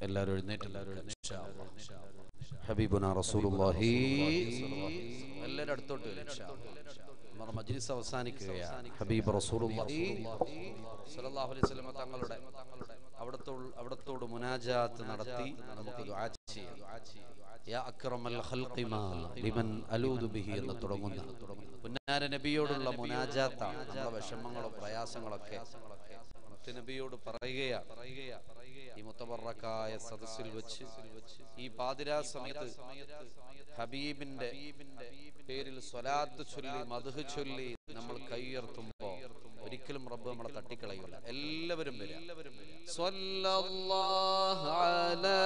എല്ലാവരും എഴുന്നേറ്റ് എല്ലാവരും ഹബീബുന റസൂലുള്ളാഹി എല്ലാവരും അടുത്തോട്ട് വരും ഇൻഷാ അല്ലാഹ്. നമ്മുടെ മജ്ലിസ് അവസാനിക്കുകയാണ് ഹബീബ് റസൂലുള്ളാഹി സ്വല്ലല്ലാഹു അലൈഹി വസല്ലമ തങ്ങളുടെ അവിടത്തോട് അവിടത്തോട് മുനാജാത്ത് നടത്തി നമുക്ക് ദുആ ചെയ്യാം യാ അക്രമൽ ഖൽഖി മാ ലിമൻ അലൂദു ബിഹി എന്ന് തുടങ്ങുന്ന പുന്നാര നബിയോടുള്ള മുനാജാത്താണ് നമ്മുടെ വിഷമങ്ങളും പ്രയാസങ്ങളൊക്കെ നബിയോട് പറയുകയാണ് ഈ മുത്തബറക്കായ സദസ്സിൽ വെച്ച് ഈ പാതിരാ സമയത്ത് ഹബീബിന്റെ പേരിൽ സ്വലാത്ത് ചൊല്ലി മധു ചൊല്ലി നമ്മൾ കൈയുയർത്തുമ്പോ ഒരിക്കലും റബ്ബ് നമ്മളെ തട്ടിക്കളയൂല എല്ലാവരും വരും സ്വല്ലല്ലാഹു അലാ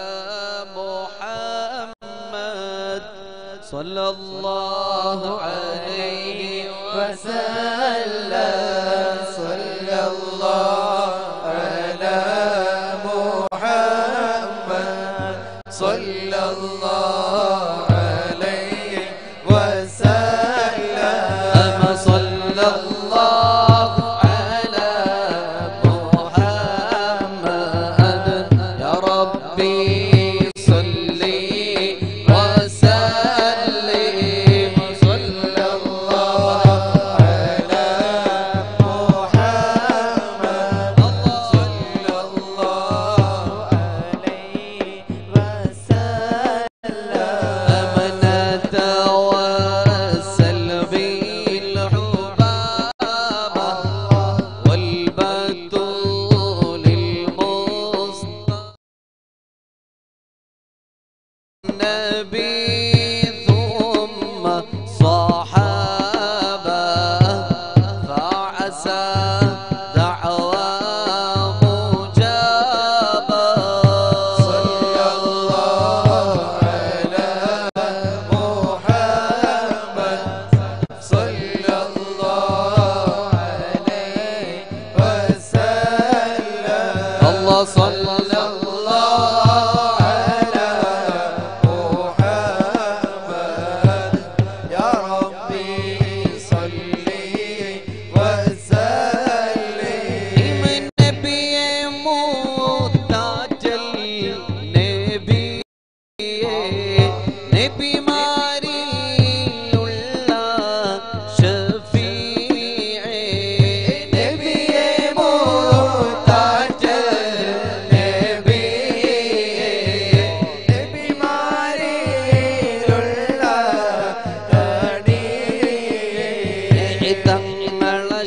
മുഹമ്മദ് സ്വല്ലല്ലാഹു അലൈഹി وسلم صلى الله على محمد صلى الله عليه وسلم صلى الله على محمد يا ربي صلي وسلم صلى الله على محمد صلى الله عليه وسلم نتوسل بالحبابة والبتول المصطفى النبي ثم صحابة فعسى دعوى مجابة صلى الله على محمد صلى الله عليه وسلم الله صلى الله على محمد يا ربي صلي وسلم النبي متاجل نبي നബിമാരിലുള്ള ഷഫീഇ നബിയെ മുത്താജ നബിയെ നബിമാരിലുള്ള തണിയെ തങ്ങളെ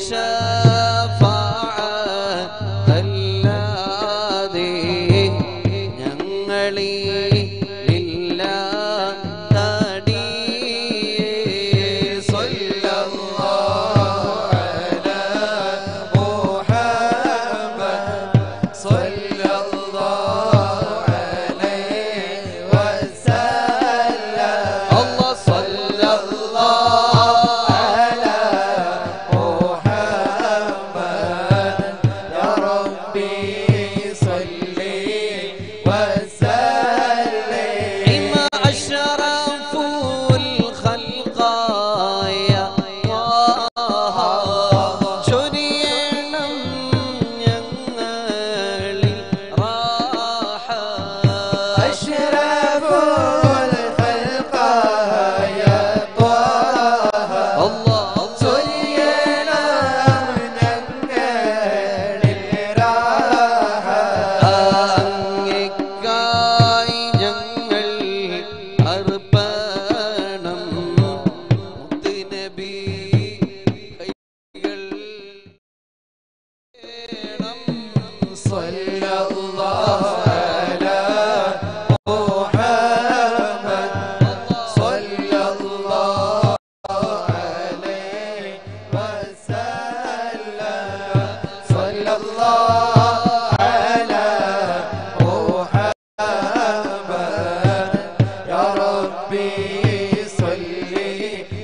ഷഫാഅത്തല്ലാതെ ഞങ്ങളിലില്ല തടിയേ സ്വല്ലല്ലാഹു അലാ മുഹമ്മദ് സ്വല്ലല്ലാഹു അലൈഹി വസല്ലം അല്ലാഹ് സ്വല്ലല്ലാഹു അലാ മുഹമ്മദ് യാ റബ്ബി സ്വല്ലി وسلم أشرف الخلق يا طه ചൊരിയണം ഞങ്ങളിൽ റാഹ أشرف الخلق يا طه الله ചൊരിയണം ഞങ്ങളിൽ റാഹ അങ്ങേക്കായി ഞങ്ങൾ അർപ്പണം മുത്തുനബി കൈകൾ സ്വല്ലല്ലാഹു അലാ മുഹമ്മദ് സ്വല്ലല്ലാഹു അലൈഹി വസല്ലം സ്വല്ലല്ലാഹു അലാ محمد يا ربي صلي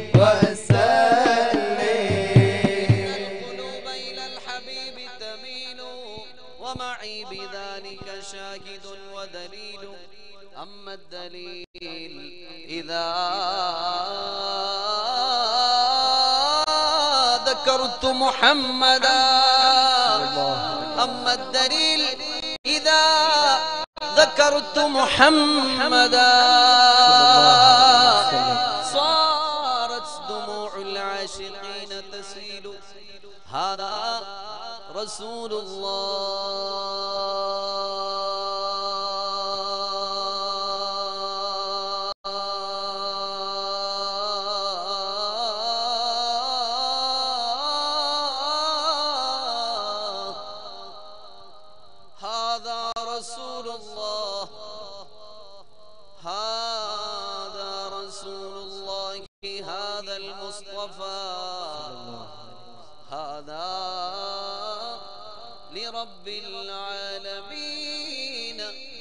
وسلم القلوب إلى الحبيب تميل ومعي بذلك شاهد ودليل أما الدليل إذا ذكرت محمدا أما الدليل إذا ذكرت محمدا صارت دموع العاشقين تسيل هذا رسول الله هذا رسول الله هذا رسول الله هذا المصطفى هذا لرب العالمين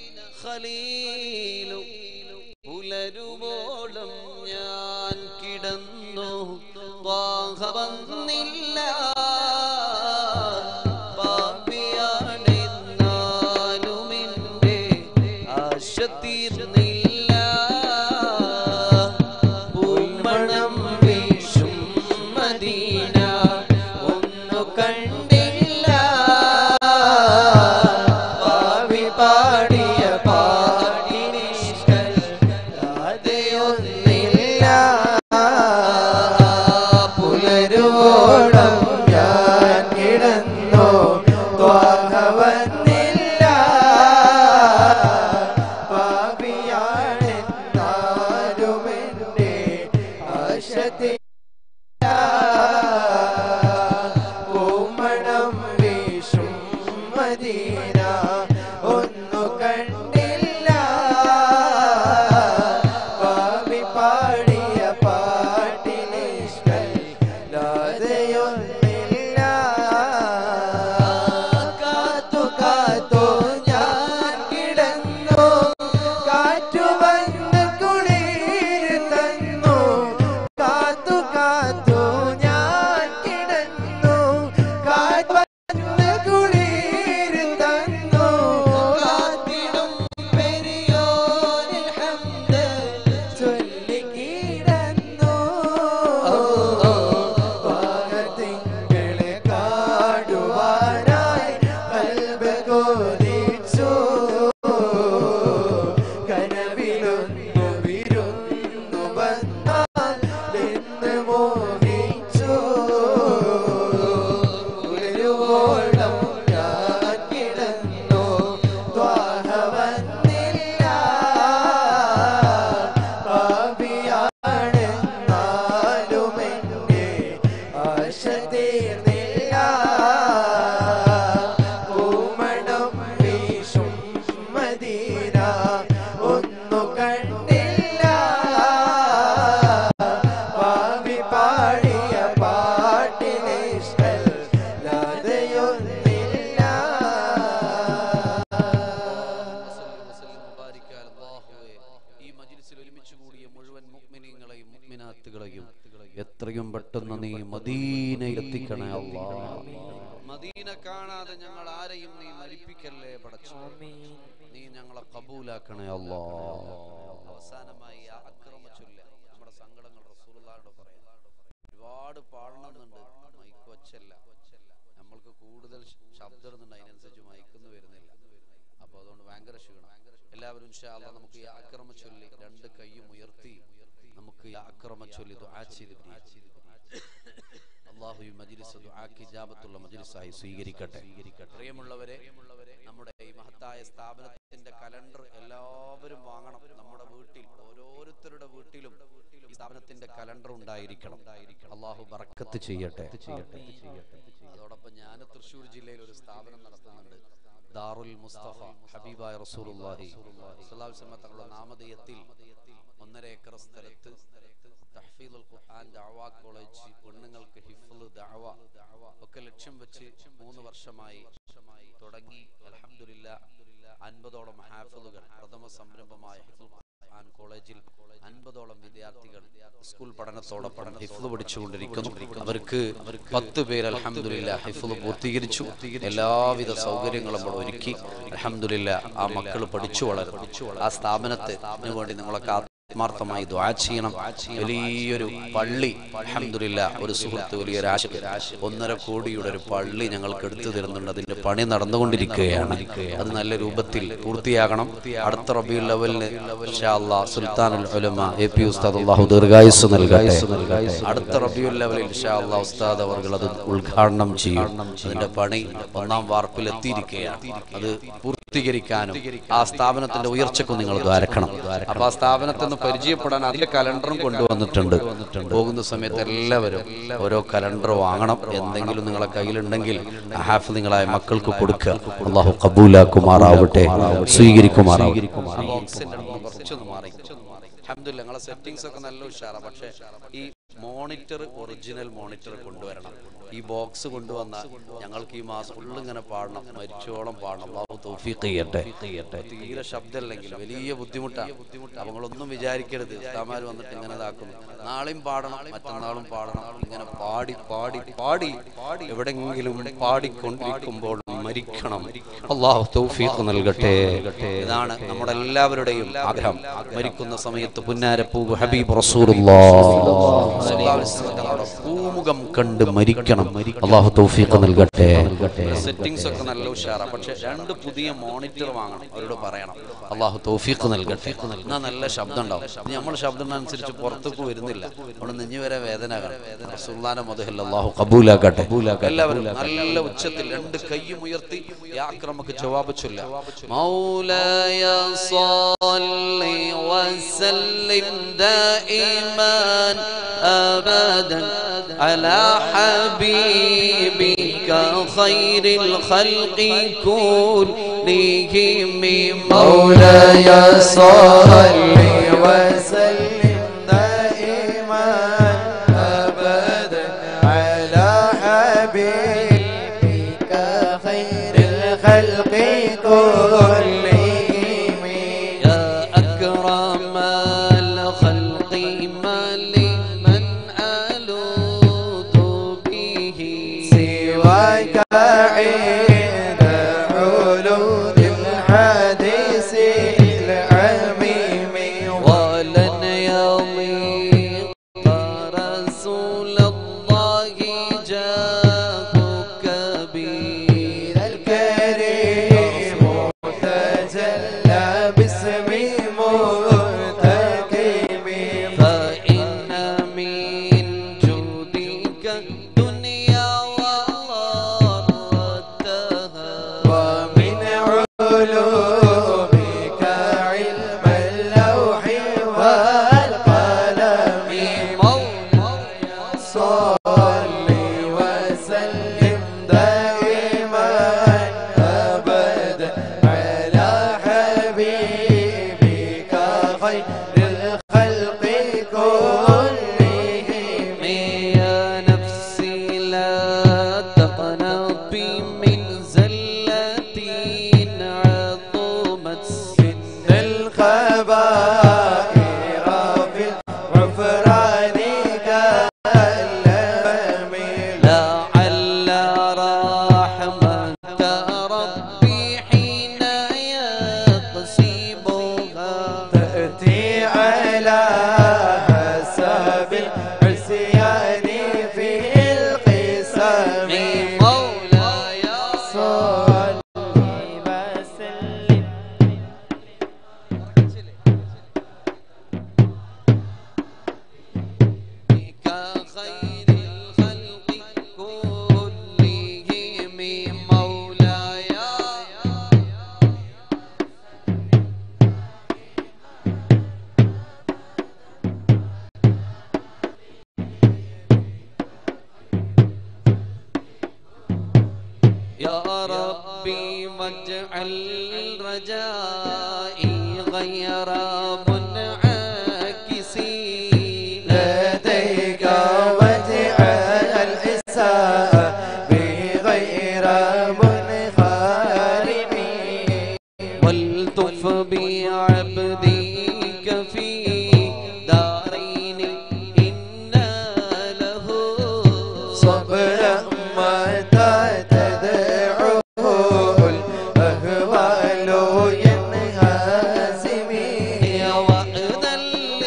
خليل പുലരുവോളം ഞാൻ കിടന്നു ത്വാഹ വന്നില്ല പാപിയാണെന്നാലും എൻ്റെ ആശ തീർന്നില്ല പൂമണം വീശും മദീന ഒന്നു കണ്ടില്ല പാവി പാടിയ പാടിനിഷ്ടൽ അതെയൊന്നില്ല പുലരുവോളം ഞാൻ കിടന്നു ത്വാഹ വന്നില്ല പാപിയാണെന്നാലും എൻ്റെ ആശത്തെ പൂമണം വീശും മദീന ഒന്നു കണ്ടില്ല പാവി പാടിയ പാട്ടിനിഷ്ടൽ ലാതയൊന്നില്ല കാത്തു കാത്തു ഞാൻ കിടന്നു കാറ്റു വന്ന് കുളിർ തന്നു കാത്തു കാത്തു ഞാൻ കിടന്നു കാറ്റ് വന്ന് കുളിർ തന്നു കാത്തിടും പെരിയോനിൽ ഹംദ് ചൊല്ലി കിടന്നു വാനത്തിങ്കളെ കാടുവാനായി കൽബ് കൊതിച്ചു കനവിലൊന്നു വിരുന്നു വന്നാൽ എന്ന് മോഹിച്ചു ഉയരുവോളം ഞാൻ കിടന്നു ത്വാഹ വന്നില്ല പാപിയാണെന്നാലും എൻ്റെ ആശ തീർന്നില്ല പൂമണം വീശും മദീന ഒന്നു കണ്ടില്ല പാവി പാടിയ പാട്ടിനിഷ്ടൽ ലാതയൊന്നില്ല ഈ മജ്ലിസിൽ ഒരുമിച്ച് കൂടിയ മുഴുവൻ മുഅ്മിനീങ്ങളെയും മുഅ്മിനാത്തുകളെയും എത്രയും പെട്ടെന്ന് നീ മദീനയിൽ എത്തിക്കണേ അല്ലാ മദീന കാണാതെ ഞങ്ങൾ ആരെയും നീ മരിപ്പിക്കല്ലേ പടച്ചു നീ ഞങ്ങളെ കബൂലാക്കണേ അല്ലാ അവസാനമായി ആ അക്രമ ചൊല്ല നമ്മുടെ സങ്കടങ്ങൾ റസൂലുള്ളാഹിനോട് പറയാം ഒരുപാട് പാടണമെന്നുണ്ട് മൈക്ക് വച്ചല്ല നമ്മൾക്ക് കൂടുതൽ ശ- ശബ്ദം ഇടുന്നുണ്ട് അതിനനുസരിച്ച് മൈക്കൊന്നും വരുന്നില്ല അപ്പൊ അതുകൊണ്ട് ഭയങ്കര ക്ഷീണം എല്ലാവരും ഇൻഷാ അല്ലാ നമുക്ക് ഈ അക്രമ ചൊല്ലി രണ്ട് കൈയും ഉയർത്തി നമുക്ക് ഈ അക്രമ ചൊല്ലി ദുആ ചെയ്ത് പിരിയാം. അള്ളാഹു ഈ മജ്ലിസ് ദുആക്ക് ഇജാബത്തുള്ള മജ്ലിസായി സ്വീകരിക്കട്ടെ പ്രിയമുള്ളവരെ നമ്മുടെ ഈ മഹത്തായ സ്ഥാപനത്തിന്റെ കലണ്ടർ എല്ലാവരും വാങ്ങണം നമ്മുടെ വീട്ടിൽ ഓരോരുത്തരുടെ വീട്ടിലും ഈ സ്ഥാപനത്തിന്റെ കലണ്ടർ ഉണ്ടായിരിക്കണം അള്ളാഹു ബറക്കത്ത് ചെയ്യട്ടെ ചെയ്യട്ടെ അതോടൊപ്പം ഞാൻ തൃശ്ശൂർ ജില്ലയിൽ ഒരു സ്ഥാപനം നടത്തുന്നുണ്ട് ദാറുൽ മുസ്തഫ ഹബീബായ റസൂലുള്ളാഹി സ്വല്ലല്ലാഹു അലൈഹി വസല്ലം തങ്ങളുടെ നാമധേയത്തിൽ ഒന്നര ഏക്കർ സ്ഥലത്ത് തഹ്ഫീദുൽ ഖുർആൻ ദഅവ കോളേജ് പെണ്ണുങ്ങൾക്ക് ഹിഫ്ള് ദഅവ ഒക്കെ ലക്ഷ്യം വെച്ച് മൂന്ന് വർഷമായി തുടങ്ങി അൽഹംദുലില്ലാ അൻപതോളം ഹാഫിളുകൾ പ്രഥമ സംരംഭമായ ഹിഫ്ളുൽ ഖുർആൻ കോളേജിൽ അൻപതോളം വിദ്യാർത്ഥികൾ സ്കൂൾ പഠനത്തോടൊപ്പം ഹിഫ്ള് പഠിച്ചുകൊണ്ടിരിക്കുന്നു അവർക്ക് പത്ത് പേര് അൽഹംദുലില്ലാ ഹിഫ്ള് പൂർത്തീകരിച്ചു എല്ലാവിധ സൗകര്യങ്ങളും നമ്മൾ ഒരുക്കി അൽഹംദുലില്ലാ ആ മക്കൾ പഠിച്ചു വളർന്നു ആ സ്ഥാപനത്തെ അതിനു വേണ്ടി നിങ്ങളൊക്കെ ആത്മാർത്ഥമായി ദ്വാ ചെയ്യണം വലിയൊരു പള്ളി അൽഹംദുലില്ല ഒരു സുഹൃത്ത് വലിയൊരു ആശ ഒന്നര കോടിയുടെ ഒരു പള്ളി ഞങ്ങൾക്ക് എടുത്തു തരുന്നുണ്ട് അതിന്റെ പണി നടന്നുകൊണ്ടിരിക്കുകയാണ് അത് നല്ല രൂപത്തിൽ പൂർത്തിയാകണം അടുത്ത റബിയുൽ ലെവലിന് സുൽത്താനുൽ ഉലമ എ പി ഉസ്താദ് അള്ളാഹു ദീർഘായുസ് നൽകട്ടെ അടുത്ത റബിയുൽ ലെവലിൽ ഇൻഷാ അല്ലാഹ് ഉസ്താദ് അവർ അത് ഉദ്ഘാടനം ചെയ്യും അതിന്റെ പണി ഒന്നാം വാർപ്പിൽ എത്തിയിരിക്കുകയാണ് അത് പൂർത്തീകരിക്കാനും ആ സ്ഥാപനത്തിന്റെ ഉയർച്ചക്കും നിങ്ങൾ ദ്വാരക്കണം അപ്പൊ ആ സ്ഥാപനത്തിൽ നിന്ന് പരിചയപ്പെടാൻ അതിന്റെ കലണ്ടറും കൊണ്ടുവന്നിട്ടുണ്ട് പോകുന്ന സമയത്ത് എല്ലാവരും ഓരോ കലണ്ടർ വാങ്ങണം എന്തെങ്കിലും നിങ്ങളെ കയ്യിലുണ്ടെങ്കിൽ ഹാഫ് നിങ്ങളായ മക്കൾക്ക് കൊടുക്കുക അള്ളാഹു കബൂലാക്കുമാറാവട്ടെ സ്വീകരിക്കുമാറാവട്ടെ കുറച്ചൊന്ന് മാറി അൽഹംദുലില്ലാ നിങ്ങളെ സെറ്റിംഗ്സ് ഒക്കെ നല്ല ഉഷാറാ പക്ഷേ ഈ മോണിറ്റർ ഒറിജിനൽ മോണിറ്റർ കൊണ്ടുവരണം ഈ ബോക്സ് കൊണ്ടുവന്ന ഞങ്ങൾക്ക് ഈ മാസം ഫുള്ള് ഇങ്ങനെ പാടണം മരിച്ചോളം പാടണം അള്ളാഹു തൗഫീഖ് ചെയ്യട്ടെ തീരെ ശബ്ദമില്ലെങ്കിൽ വലിയ ബുദ്ധിമുട്ടാണ് അപ്പൊ നിങ്ങളൊന്നും വിചാരിക്കരുത് ഉസ്താമാർ വന്നിട്ട് ഇങ്ങനെ ഇതാക്കുന്നു നാളെയും പാടണം മറ്റന്നാളും പാടണം ഇങ്ങനെ പാടി പാടി പാടി എവിടെങ്കിലും പാടിക്കൊണ്ടിരിക്കുമ്പോൾ മരിക്കണം അള്ളാഹു തൗഫീഖ് നൽകട്ടെ ഇതാണ് നമ്മുടെ എല്ലാവരുടെയും ആഗ്രഹം മരിക്കുന്ന സമയത്ത് പുന്നാരപ്പൂ ഹബീബ് റസൂലുള്ളാഹി പൂമുഖം കണ്ട് മരിക്കണം അള്ളാഹു തൗഫീഖ് നൽകട്ടെ സെറ്റിംഗ്സ് ഒക്കെ നല്ല ഉഷാറാ പക്ഷെ രണ്ട് പുതിയ മോണിറ്റർ വാങ്ങണം അവരോട് പറയണം അള്ളാഹു തൗഫീഖ് നൽകട്ടെ എന്നാ നല്ല ശബ്ദം ഉണ്ടാവും നമ്മൾ ശബ്ദം അനുസരിച്ച് പുറത്തേക്ക് വരുന്നില്ല അവിടെ നെഞ്ഞു വരെ വേദന റസൂല്ലാനെ മുതൽ അള്ളാഹു കബൂലാക്കട്ടെ എല്ലാവരും നല്ല ഉച്ചത്തിൽ രണ്ട് കൈയും ഉയർത്തി യാക്രമക്ക് ജവാബ് ചൊല്ല മൗലായ صلي وسلم دائما ابدا على حبيبك خير الخلق كلهم مولاي صل وسلم دائما ابدا على حبيبك خير الخلق كلهم يا أكرم الخلق ما لمن ألوذ به سواك عند حلول الحديث العميم ولن يضيق رسول الله جاهك به الكريم تجلى باسم مرتكب فإن من جودك دنيا وضرتها ومن علومك علم اللوح والقلم مولاي صل وسلم دائما ابدا على حبيبك خير الخلق كلهم يا نفسي لا تقنطي من زلة عظمت سن الخبائر في الغفران كاللم لعل رحمة ربي حين يقسمها تأتي على حسب العصيان في القسم مولاي صل وسلم بك خير الخلق كلهم مولاي يا ربي واجعل رجائي غير منعكسين لديك واجعل الحساب غير منخرم والتف بعبدك في دارين إنا له صبرا متى تدعوه الأهوال ينهزم يا وأذا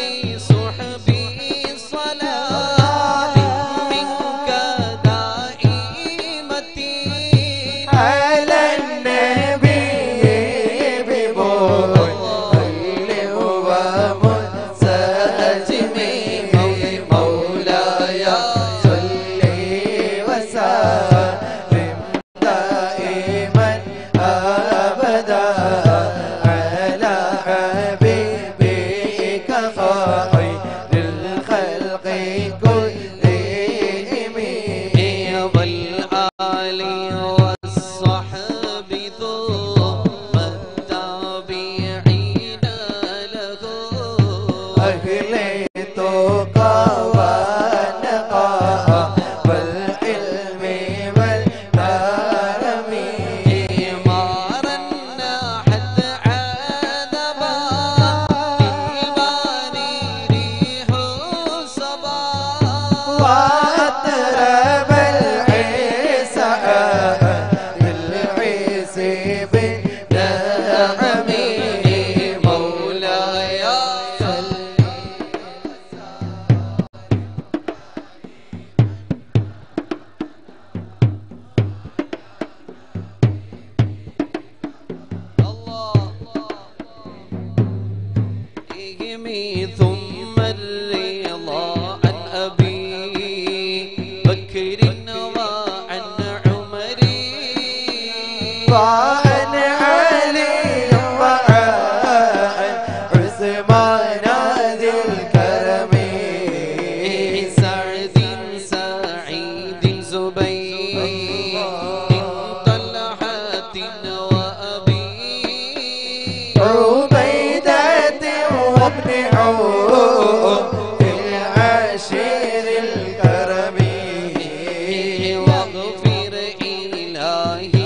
مقنعون في العشير الكرمي واغفر إلهي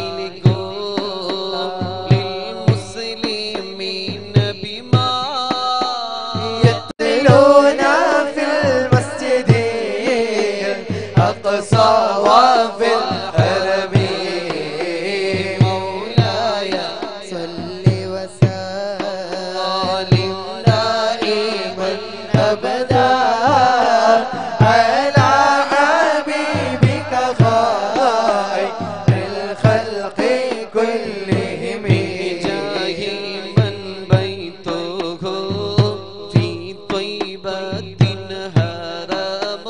لكل المسلمين بما يتلون في المسجد الأقصى وفي الحرم مولاي صل وسلم دائما أبدا على حبيبك خير الخلق كلهم بجاه من بيته في طيبة هرم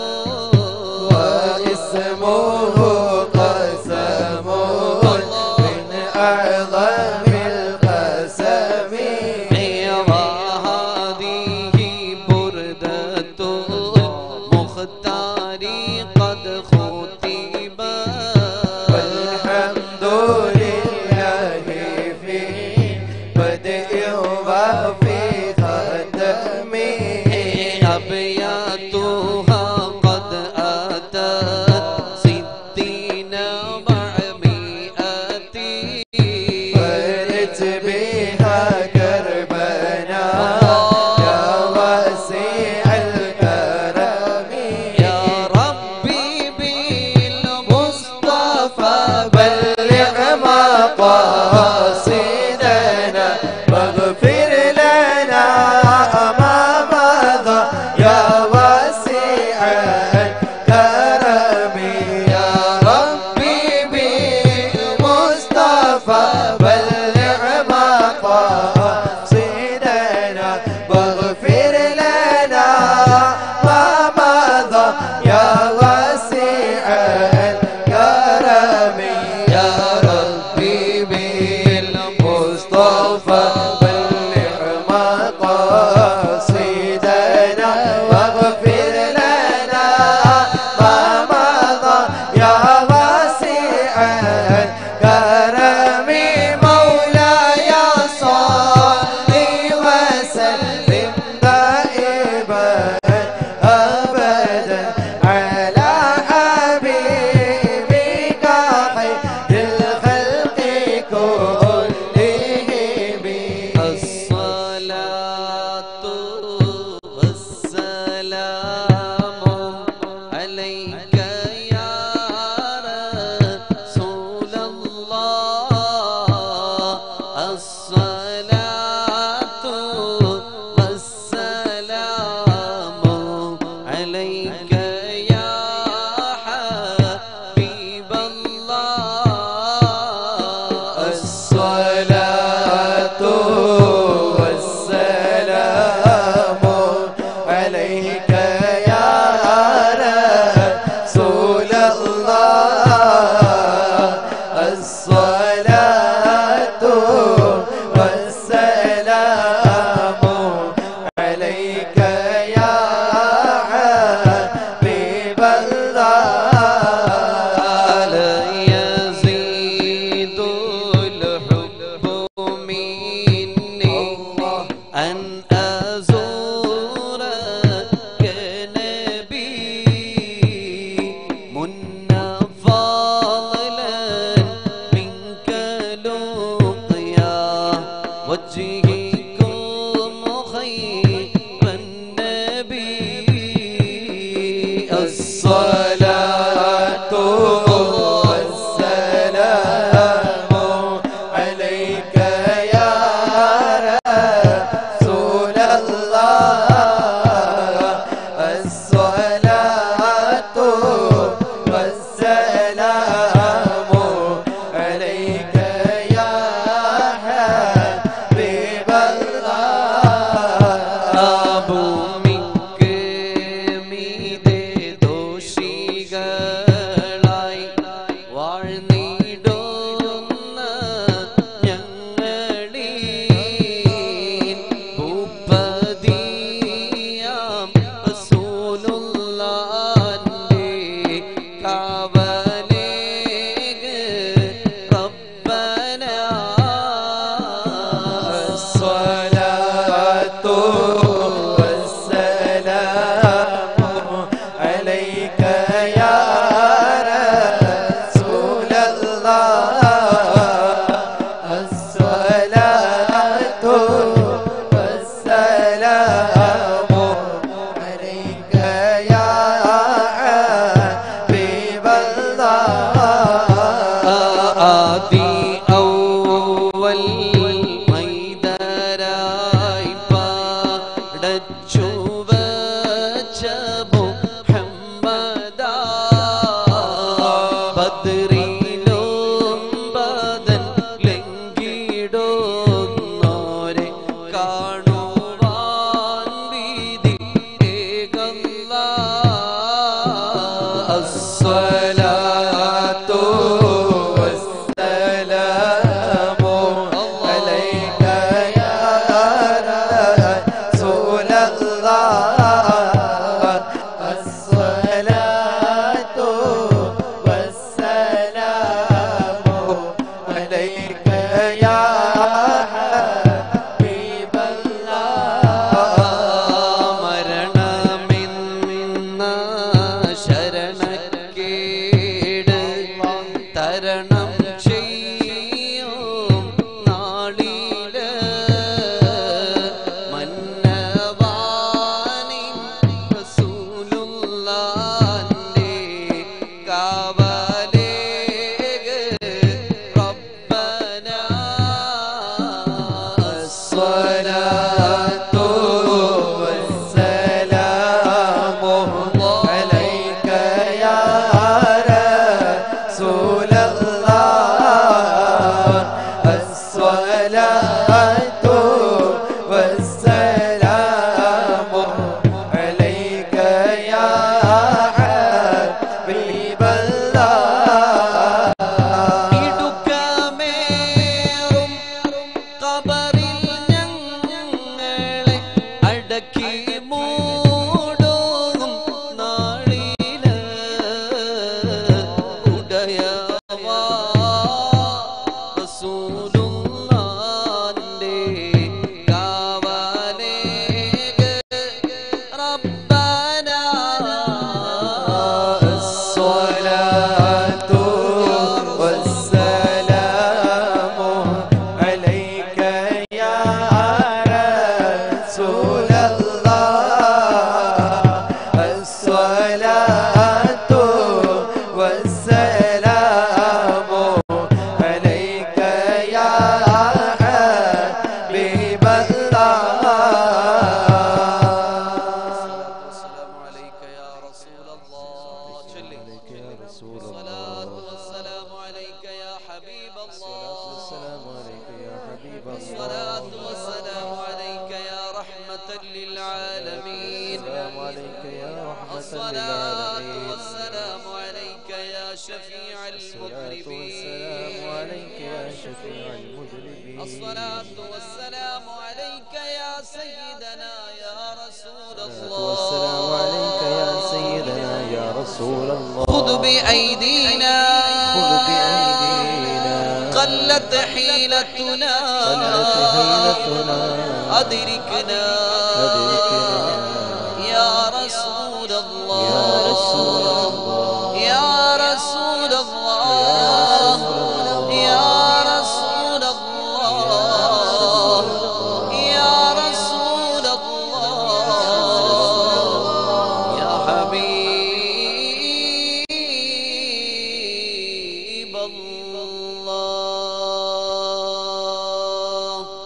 واسمه قسم من أعظم القسم وهذه بردة مختار قد ختمت والحمد لله في بدء وفي ختم أبياتها قد أتت ستين ومئة فرت بها كربنا يا واسع الكرم يا ربي بالمصطفى بلغ مقاصدنا واغفر لنا ما مضى يا واسع الكرم يا ربي بالمصطفى بلغ مقاصدنا واغفر لنا ما مضى يا واسع الكرم يا ربي بالمصطفى بلغ مقاصدنا واغفر لنا ما مضى يا واسع الكرم مولاي صل وسلم دائما ابدا على حبيبك خير الخلق كلهم الصلاة والسلام عليك يا رسول الله الصلاة والسلام عليك يا حبيب الله الصلاة والسلام عليك يا رسول الله الصلاة والسلام عليك يا حبيب الله لا يزيد الحب مني أن أزورك نبي منا فضلا منك لقيا وجهكم خير النبي الصلاة والسلام عليك يا رسول മറച്ചു വച്ച മുഹമ്മദാ ബദ്രിയിലും ബദൻ ലംഘിടുന്നോരെ കാണുവാൻ വീതി ഏകല്ലാ الصلاة والسلام عليك يا رسول الله الصلاة والسلام عليك يا حبيب الله മരണമെന്ന ശരണക്കേട് തരണം ചെയ്യും നാളില് മന്നവാനിൻ റസൂലുള്ളാന്റെ കാവലേക് റബ്ബനാ الصلاة والسلام عليك يا رسول الله الصلاة والسلام عليك يا حبيب الله ഇടുക്കമേറും കബറിൽ ഞങ്ങളെ അടക്കി മൂടും നാളില് ഉടയവാ റസൂലുള്ളാന്റെ കാവലേക് റബ്ബനാ الصلاة والسلام عليك يا رسول الله الصلاة والسلام عليك يا حبيب الله والسلام عليك يا رسول الله عليك يا رسول الله الصلاة والسلام عليك يا حبيب الله السلام عليك يا حبيب الله الصلاة والسلام عليك يا رحمة للعالمين السلام عليك يا رحمة الصلاة للعالمين والسلام عليك يا شفيع الصلاة والسلام المذنبين عليك يا شفيع المذنبين الصلاة والسلام عليك يا سيدنا يا رسول والسلام الله عليك يا سيدنا يا رسول الله خذ بأيدينا خذ بأيدينا قلت حيلتنا قلت حيلتنا أدركنا أدركنا يا رسول الله يا رسول الله يا رسول الله يا رسول الله يا رسول الله يا حبيب الله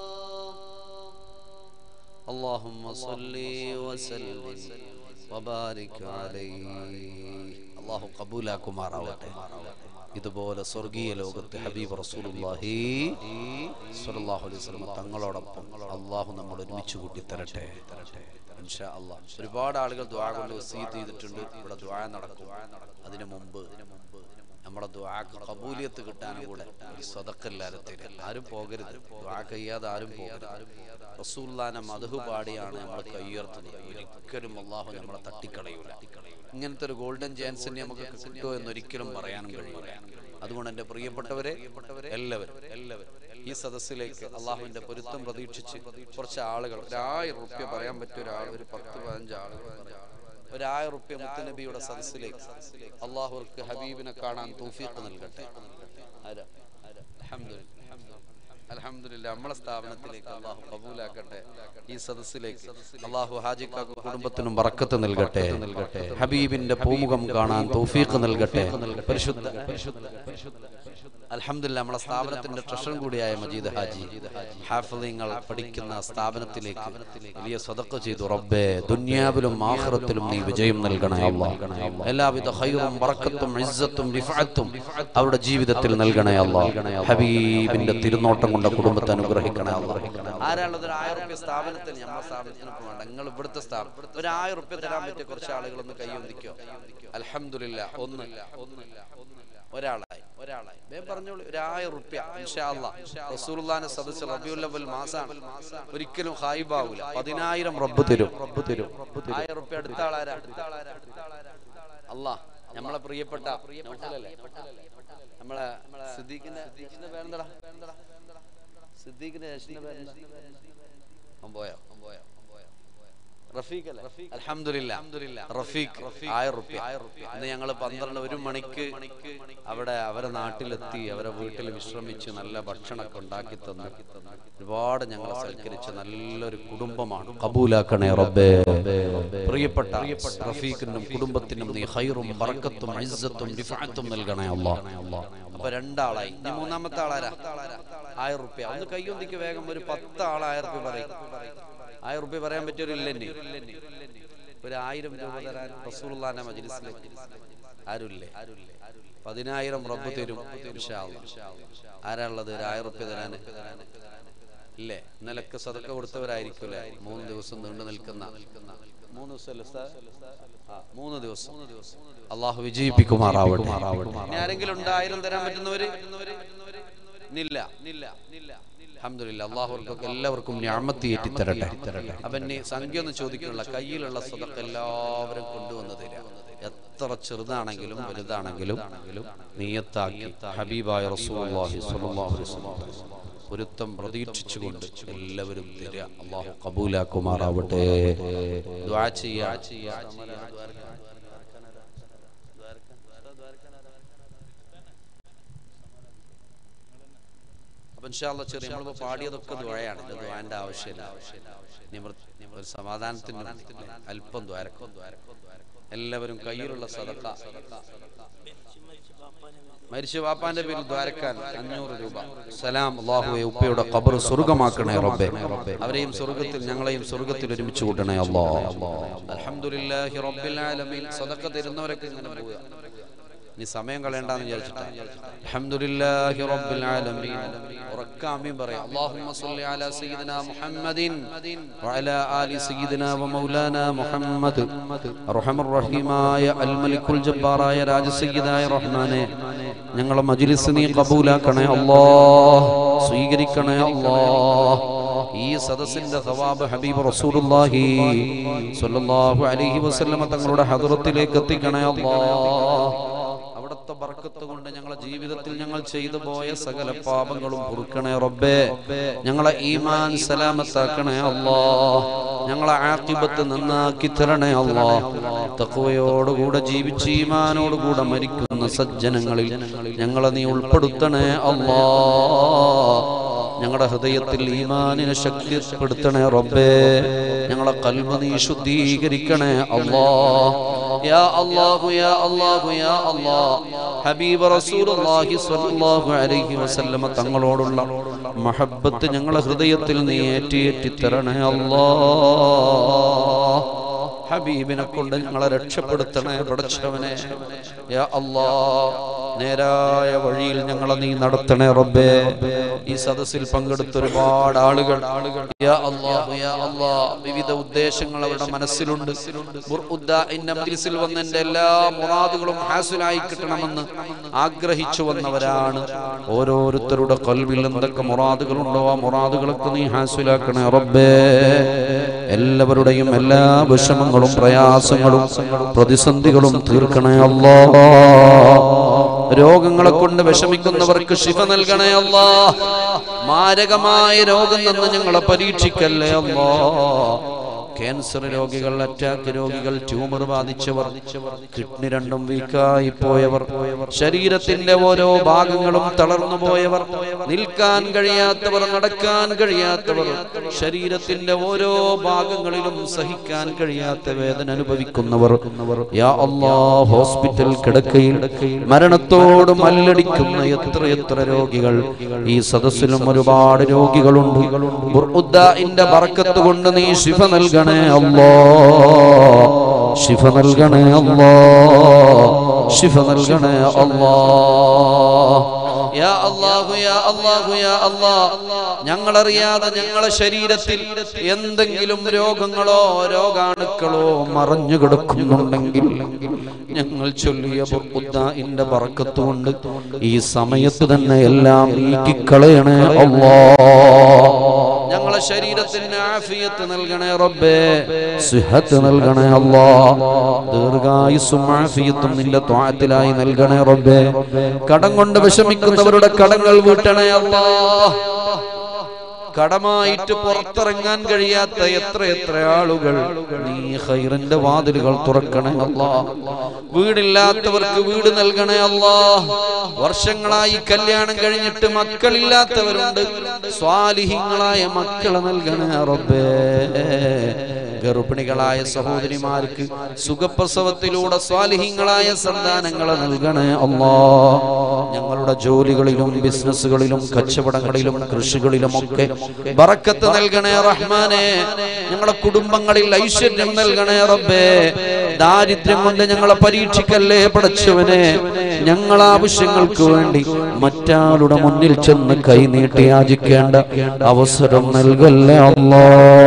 اللهم صل وسلم وبارك عليه അള്ളാഹു കബൂലാക്കുമാറാവട്ടെ ഇതുപോലെ സ്വർഗീയ ലോകത്ത് ഹബീബ് റസൂലുള്ളാഹി സ്വല്ലല്ലാഹു അലൈഹി വസല്ലം തങ്ങളോടൊപ്പം അള്ളാഹു നമ്മൾ ഒരുമിച്ച് കൂട്ടി തരട്ടെ ഇൻഷാ അള്ളാഹ് ഒരുപാട് ആളുകൾ ദ്വാ കൊണ്ട് വസീത്ത് ചെയ്തിട്ടുണ്ട് ഇവിടെ ദ്വാ നടക്കും അതിനു മുമ്പ് നമ്മുടെ ദ്വാക്ക് കബൂലിയത്ത് കിട്ടാനും കൂടെ ഒരു സ്വതക്കല്ലാരും തരും ആരും പോകരുത് ദ്വാ കഴിയാതെ ആരും പോകരുത് റസൂല്ലാനെ മധു പാടിയാണ് നമ്മൾ കയ്യുയർത്തുന്നത് ഒരിക്കലും അള്ളാഹു നമ്മളെ തട്ടിക്കളയൂല ഇങ്ങനത്തെ ഒരു ഗോൾഡൻ ചാൻസ് നമുക്ക് കിട്ടുമോ എന്നൊരിക്കലും പറയാനും കഴിയില്ല അതുകൊണ്ട് എൻ്റെ പ്രിയപ്പെട്ടവരെ എല്ലാവരും എല്ലാവരും ഈ സദസ്സിലേക്ക് അള്ളാഹുവിന്റെ പൊരുത്തം പ്രതീക്ഷിച്ച് കുറച്ച് ആളുകൾ ഒരായിരം റുപ്യ പറയാൻ പറ്റിയ ഒരാൾ ഒരു പത്ത് പതിനഞ്ച് ആളുകൾ ഒരായിരം റുപ്യ മുത്തനബിയുടെ സദസ്സിലേക്ക് അള്ളാഹുർക്ക് ഹബീബിനെ കാണാൻ തൗഫീഖ് നൽകട്ടെ ആരാ? അൽഹംദുലില്ലാ. അൽഹംദുലില്ലാ നമ്മളെ സ്ഥാപനത്തിലേക്ക് അള്ളാഹു കബൂലാക്കട്ടെ ഈ സദസ്സിലേക്ക് അള്ളാഹു ഹാജിക്കാക്ക് കുടുംബത്തിനും ബറക്കത്ത് നൽകട്ടെ നൽകട്ടെ ഹബീബിന്റെ പൂമുഖം കാണാൻ തൗഫീഖ് നൽകട്ടെ പരിശുദ്ധ അൽഹംദുലില്ലാ നമ്മളെ സ്ഥാപനത്തിന്റെ ട്രഷറർ കൂടിയായ മജീദ് ഹാജി ഹാഫിളിങ്ങൾ പഠിക്കുന്ന സ്ഥാപനത്തിലേക്ക് വലിയ സദക്ക ചെയ്തു റബ്ബേ ദുനിയാവിലും ആഖിറത്തിലും നീ വിജയം നൽകണേ അല്ലാഹ് എല്ലാവിധ ഖൈറും ബറക്കത്തും ഇസ്സത്തും റിഫഅത്തും അവരുടെ ജീവിതത്തിൽ നൽകണേ അല്ലാഹ് ഹബീബിന്റെ തിരുനോട്ടം കൊണ്ട് കുടുംബത്തെ അനുഗ്രഹിക്കണേ അല്ലാഹ് ആരാണുള്ളത് ഒരു ആയിരം റുപ്യ സ്ഥാപനത്തിന് നമ്മുടെ സ്ഥാപനത്തിന് വേണ്ട നിങ്ങൾ ഇവിടുത്തെ സ്ഥാപനം ഒരു ആയിരം റുപ്യ തരാൻ പറ്റിയ കുറച്ച് ആളുകൾ ഒന്ന് കൈയൊന്നിക്കോ അൽഹംദുലില്ലാ ഒന്ന് ഒരാളായി ഒരാളായി വേഗം പറഞ്ഞോളൂ ഒരു ആയിരം റുപ്യ റസൂലുള്ളാന്റെ സദസ്സ് റബിയുൽ അവൽ മാസാണ് ഒരിക്കലും ഹായിബാവൂല പതിനായിരം റബ്ബ് തരും റബ്ബ് തരും ആയിരം റുപ്യ അടുത്ത ആളാരാ അല്ലാ നമ്മളെ പ്രിയപ്പെട്ട നൗഫലല്ലേ? നമ്മളെ സിദ്ദീഖിന്റെ സിദ്ദീഖിന്റെ പേരെന്താടാ സിദ്ദീഖിന്റെ ജ്യേഷ്ഠന്റെ പേരെന്താ അവൻ പോയോ അവൻ പോയോ റഫീഖ് അല്ലേ അൽഹംദുലില്ലാ റഫീഖ് ആയിരം റുപ്യ ഇന്ന് ഞങ്ങൾ പന്ത്രണ്ട് ഒരു മണിക്ക് അവിടെ അവരെ നാട്ടിലെത്തി അവരെ വീട്ടിൽ വിശ്രമിച്ച് നല്ല ഭക്ഷണമൊക്കെ ഉണ്ടാക്കി തന്നു ഒരുപാട് ഞങ്ങളെ സൽക്കരിച്ച നല്ലൊരു കുടുംബമാണ് കബൂലാക്കണേ റബ്ബേ പ്രിയപ്പെട്ട റഫീഖിനും കുടുംബത്തിനും നീ ഹൈറും ബറക്കത്തും ഇസ്സത്തും റിഫഅത്തും നൽകണേ അല്ലാഹ് അപ്പൊ രണ്ടാളായി ഇനി മൂന്നാമത്തെ ആളാരാ ആയിരം റുപ്യ ഒന്ന് കയ്യൊന്നിക്ക് വേഗം ഒരു പത്ത് ആൾ ആയിരം റുപ്യ പറയും ആയിരം റുപ്യ പറയാൻ പറ്റിയൊരില്ലേ ഒരു ആയിരം രൂപ തരാൻ റസൂലുള്ളാന്റെ മജ്ലിസിലേക്ക് ആരുമില്ലേ പതിനായിരം റബ്ബ് തരും ഇൻഷാ അല്ലാഹ്. ആരാളുള്ളത് ഒരു ആയിരം റുപ്യ തരാൻ ഇല്ലേ ഇന്നലൊക്കെ സതക്ക കൊടുത്തവരായിരിക്കൂലേ മൂന്ന് ദിവസം നീണ്ടു നിൽക്കുന്ന മൂന്ന് ദിവസമല്ലേ ഉസ്താദ്? ആ, മൂന്ന് ദിവസം അള്ളാഹു വിജയിപ്പിക്കുമാറാവട്ടെ ഇനി ആരെങ്കിലും ഉണ്ട് ആയിരം തരാൻ പറ്റുന്നവര് നില്ല നില്ല നില്ല അൽഹംദുലില്ലാ അള്ളാഹുവർക്കൊക്കെ എല്ലാവർക്കും ഞാമത്തി ഏറ്റി തരട്ടെ അപ്പൊ ഇനി സംഖ്യ ഒന്നും ചോദിക്കുന്നില്ല കയ്യിലുള്ള സ്വതക്ക് എല്ലാവരും കൊണ്ടുവന്ന് തരാം എത്ര ചെറുതാണെങ്കിലും വലുതാണെങ്കിലും നീയത്താക്കി ഹബീബായ റസൂലുള്ളാഹി സ്വല്ലല്ലാഹു അലൈഹി വസല്ലം പൊരുത്തം പ്രതീക്ഷിച്ചുകൊണ്ട് എല്ലാവരും തരിക അള്ളാഹു കബൂലാക്കുമാറാവട്ടെ ദുആ ചെയ്യാ അപ്പൊ ഇൻഷാല്ല ചെറിയ നമ്മളിപ്പോ പാടിയതൊക്കെ ദ്വയാണ് ഇത് ദ്വാന്റെ ആവശ്യമില്ല നിവൃ- ഒരു സമാധാനത്തിന് വേണ്ടി അല്പം ദ്വാരക്കും എല്ലാവരും കയ്യിലുള്ള സദക്ക മരിച്ച വാപ്പാന്റെ പേരിൽ ദ്വാരക്കാൻ അഞ്ഞൂറ് രൂപ സലാം അള്ളാഹുവെ ഉപ്പയുടെ ഖബർ സ്വർഗമാക്കണേ റബ്ബേ അവരെയും സ്വർഗത്തിൽ ഞങ്ങളെയും സ്വർഗത്തിൽ ഒരുമിച്ച് കൂട്ടണേ അല്ലാഹ് അൽഹംദുലില്ലാഹി റബ്ബിൽ ആലമീൻ സദക്ക തരുന്നവരൊക്കെ ഇങ്ങനെ പോവുക നീ സമയം കളയണ്ടെന്ന് വിചാരിച്ചിട്ടാ അൽഹംദുലില്ലാഹി റബ്ബിൽ ആലമീൻ ഉറക്ക ആമീൻ പറയാം അല്ലാഹുമ്മ സ്വല്ലി അലാ സയ്യിദിനാ മുഹമ്മദിൻ വഅലാ ആലി സയ്യിദിനാ വമൗലാനാ മുഹമ്മദ് അർഹമർ റഹീമായ അൽ മലിക്കുൽ ജബ്ബാറായ രാജസയ്യിദായ റഹ്മാനെ ഞങ്ങളെ മജ്ലിസ് നീ കബൂലാക്കണേ അല്ലാഹ് സ്വീകരിക്കണേ അല്ലാഹ് ഈ സദസ്സിന്റെ സവാബ് ഹബീബ് റസൂലുള്ളാഹി സ്വല്ലല്ലാഹു അലൈഹി വസല്ലമ തങ്ങളുടെ ഹദ്റത്തിലേക്ക് എത്തിക്കണേ അല്ലാഹ് അവിടുത്തെ ബർക്കത്ത് കൊണ്ട് ഞങ്ങളെ ജീവിതത്തിൽ ഞങ്ങൾ ചെയ്തു പോയ സകല പാപങ്ങളും പൊറുക്കണേ റബ്ബേ ഞങ്ങളെ ഈമാൻ സലാമത്താക്കണേ അല്ലാ ഞങ്ങളെ ആക്കിബത്ത് നന്നാക്കി തരണേ അല്ലാ തഖ്വയോടുകൂടെ ജീവിച്ച് ഈമാനോടുകൂടെ മരിക്കുന്ന സജ്ജനങ്ങളിൽ ഞങ്ങളെ നീ ഉൾപ്പെടുത്തണേ അല്ലാ ഞങ്ങളുടെ ഹൃദയത്തിൽ ഈമാനിനെ ശക്തിപ്പെടുത്തണേ റബ്ബേ ഞങ്ങളെ കൽബ് നീ ശുദ്ധീകരിക്കണേ അല്ലാ യാ അല്ലാഹു യാ അല്ലാഹു യാ അല്ലാ ഹബീബ് റസൂലുള്ളാഹി സ്വല്ലല്ലാഹു അലൈഹി വസല്ലമ തങ്ങളോടുള്ള മഹബ്ബത്ത് ഞങ്ങളെ ഹൃദയത്തിൽ നീ ഏറ്റിയേറ്റി തരണേ അല്ലാ ഹബീബിനെ കൊണ്ട് ഞങ്ങളെ രക്ഷപ്പെടുത്തണേ പടച്ചവനെ യാ അല്ലാ നേരായ വഴിയിൽ ഞങ്ങളെ നീ നടത്തണേ റബ്ബേ ഈ സദസ്സിൽ പങ്കെടുത്ത ഒരുപാട് ആളുകൾ യാ അല്ലാഹു യാ അല്ലാ വിവിധ ഉദ്ദേശങ്ങൾ അവരുടെ മനസ്സിലുണ്ട് ബുർഉദ്ദാഇന്റെ മജ്ലിസിൽ വന്ന എന്റെ എല്ലാ മുറാദുകളും ഹാസിലായി കിട്ടണമെന്ന് ആഗ്രഹിച്ചു വന്നവരാണ് ഓരോരുത്തരുടെ കൽവിൽ എന്തൊക്കെ മുറാദുകളുണ്ടോ ആ മുറാദുകളൊക്കെ നീ ഹാസിലാക്കണേ റബ്ബേ എല്ലാവരുടെയും എല്ലാ വിഷമങ്ങളും പ്രയാസങ്ങളും പ്രതിസന്ധികളും തീർക്കണേ അല്ലാ രോഗങ്ങളെ കൊണ്ട് വിഷമിക്കുന്നവർക്ക് ശിവ നൽകണേ അല്ലാ മാരകമായ രോഗം നിന്ന് ഞങ്ങളെ പരീക്ഷിക്കല്ലേ അല്ലാ ക്യാൻസർ രോഗികൾ അറ്റാക്ക് രോഗികൾ ട്യൂമർ ബാധിച്ചവർ കിഡ്നി രണ്ടും വീക്കായി പോയവർ ശരീരത്തിന്റെ ഓരോ ഭാഗങ്ങളും തളർന്നു പോയവർ നിൽക്കാൻ കഴിയാത്തവർ നടക്കാൻ കഴിയാത്തവർ ശരീരത്തിന്റെ ഓരോ ഭാഗങ്ങളിലും സഹിക്കാൻ കഴിയാത്ത വേദന അനുഭവിക്കുന്നവർ യാ അല്ലാ ഹോസ്പിറ്റൽ കിടക്കയിൽ മരണത്തോട് മല്ലടിക്കുന്ന എത്ര എത്ര രോഗികൾ ഈ സദസ്സിലും ഒരുപാട് രോഗികളുണ്ട് ബുർഉദ്ദാഇന്റെ ബർക്കത്ത് കൊണ്ട് നീ ശിഫ നൽകണേ അല്ലാ ശിഫ നൽകണേ അല്ലാ ശിഫ നൽകണേ അല്ലാ യാ അല്ലാഹു യാ അല്ലാഹു യാ അല്ലാ ഞങ്ങളറിയാതെ ഞങ്ങളെ ശരീരത്തിൽ എന്തെങ്കിലും രോഗങ്ങളോ രോഗാണുക്കളോ മറഞ്ഞു കിടക്കുന്നുണ്ടെങ്കിൽ ഞങ്ങൾ ചൊല്ലിയ ബുദ്ധാന്റെ ബറക്കത്ത് കൊണ്ട് ഈ സമയത്ത് തന്നെ എല്ലാം നീക്കിക്കളയണേ അല്ലാ ഞങ്ങളെ ശരീരത്തിന് ആഫിയത്ത് നൽകണേ റബ്ബേ സിഹത്ത് നൽകണേ അല്ലാ ദീർഘായുസ്സും ആഫിയത്തും നിന്റെ ത്വാത്തിലായി നൽകണേ റബ്ബേ കടം കൊണ്ട് വിഷമിക്കുന്നവരുടെ കടങ്ങൾ വീട്ടണേ അല്ലാ കടമായിട്ട് പുറത്തിറങ്ങാൻ കഴിയാത്ത എത്ര എത്ര ആളുകൾ നീ ഹൈറിന്റെ വാതിലുകൾ തുറക്കണേ അല്ലാ വീടില്ലാത്തവർക്ക് വീട് നൽകണേ അല്ലാ വർഷങ്ങളായി കല്യാണം കഴിഞ്ഞിട്ട് മക്കളില്ലാത്തവരുണ്ട് സ്വാലിഹിങ്ങളായ മക്കളെ നൽകണേ റബ്ബേ ഗർഭിണികളായ സഹോദരിമാർക്ക് സുഖപ്രസവത്തിലൂടെ സ്വാലിഹിങ്ങളായ സന്താനങ്ങളെ നൽകണേ അല്ലാ ഞങ്ങളുടെ ജോലികളിലും ബിസിനസ്സുകളിലും കച്ചവടങ്ങളിലും കൃഷികളിലും ഒക്കെ ബറക്കത്ത് നൽകണേ റഹ്മാനെ ഞങ്ങളുടെ കുടുംബങ്ങളിൽ ഐശ്വര്യം നൽകണേ റബ്ബേ ദാരിദ്ര്യം കൊണ്ട് ഞങ്ങളെ പരീക്ഷിക്കല്ലേ പടച്ചവനെ ഞങ്ങൾ ആവശ്യങ്ങൾക്ക് വേണ്ടി മറ്റാളുടെ മുന്നിൽ ചെന്ന് കൈനീട്ടി യാചിക്കേണ്ട അവസരം നൽകല്ലേ അല്ലാ